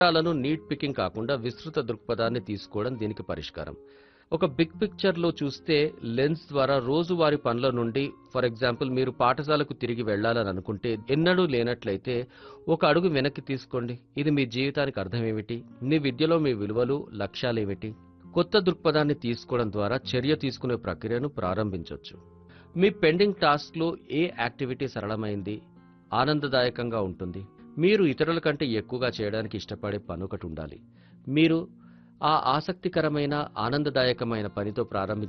విషయాలను neat picking కాకుండా విస్తృత దృక్పథాన్ని తీసుకోవడం దీనికి పరిష్కారం ఒక బిగ్ పిక్చర్ లో చూస్తే లెన్స్ ద్వారా రోజువారి పనుల నుండి ఫర్ ఎగ్జాంపుల్ మీరు పాఠశాలకు తిరిగి వెళ్లాలని అనుకుంటే ఎన్నడూ లేనట్లయితే ఒక అడుగు వెనక్కి తీసుకోండి ఇది మీ జీవితానికి అర్థం ఏమిటి మీ విద్యలో మీ విలువలు లక్ష్యాలేమిటి కొత్త దృక్పథాన్ని తీసుకోవడం ద్వారా చర్య తీసుకునే ప్రక్రియను ప్రారంభించవచ్చు మీ పెండింగ్ టాస్క్లో ఏ యాక్టివిటీ సరళమైంది ఆనందదాయకంగా ఉంటుంది మీరు ఇతరుల కంటే ఎక్కువగా చేయడానికి ఇష్టపడే పని ఒకటి ఉండాలి మీరు ఆ ఆసక్తికరమైన ఆనందదాయకమైన పనితో ప్రారంభించ